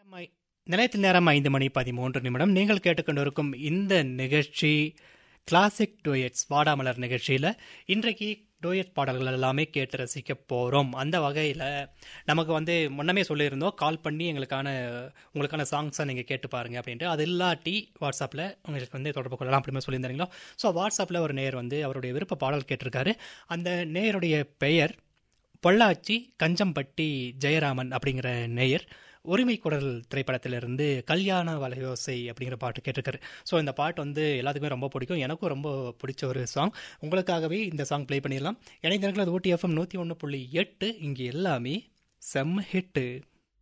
my- நிலையத்தில் நேரம் ஐந்து மணி பதிமூன்று நிமிடம் நீங்கள் கேட்டுக்கொண்டிருக்கும் இந்த நிகழ்ச்சி கிளாசிக் டூயட்ஸ் வாடாமலர் நிகழ்ச்சியில் இன்றைக்கு டூயட் பாடல்கள் எல்லாமே கேட்டு ரசிக்க போகிறோம் அந்த வகையில் நமக்கு வந்து முன்னமே சொல்லியிருந்தோம் கால் பண்ணி எங்களுக்கான உங்களுக்கான சாங்ஸை நீங்கள் கேட்டு பாருங்க அப்படின்ட்டு அது இல்லாட்டி வாட்ஸ்அப்பில் உங்களுக்கு வந்து தொடர்பு கொள்ளலாம் அப்படின்னு சொல்லியிருந்தீங்களோ ஸோ வாட்ஸ்அப்பில் ஒரு நேர் வந்து அவருடைய விருப்ப பாடல் கேட்டிருக்காரு அந்த நேயருடைய பெயர் பொள்ளாச்சி கஞ்சம்பட்டி ஜெயராமன் அப்படிங்கிற நேயர் உரிமை குரல் திரைப்படத்திலிருந்து கல்யாண வலையோசை அப்படிங்கிற பாட்டு கேட்டிருக்காரு ஸோ இந்த பாட்டு வந்து எல்லாத்துக்குமே ரொம்ப பிடிக்கும் எனக்கும் ரொம்ப பிடிச்ச ஒரு சாங் உங்களுக்காகவே இந்த சாங் ப்ளே பண்ணிடலாம் இணைந்திருக்கிறது ஊட்டி எஃப்எம் நூற்றி ஒன்று புள்ளி எட்டு இங்கே எல்லாமே செம்ம ஹிட்டு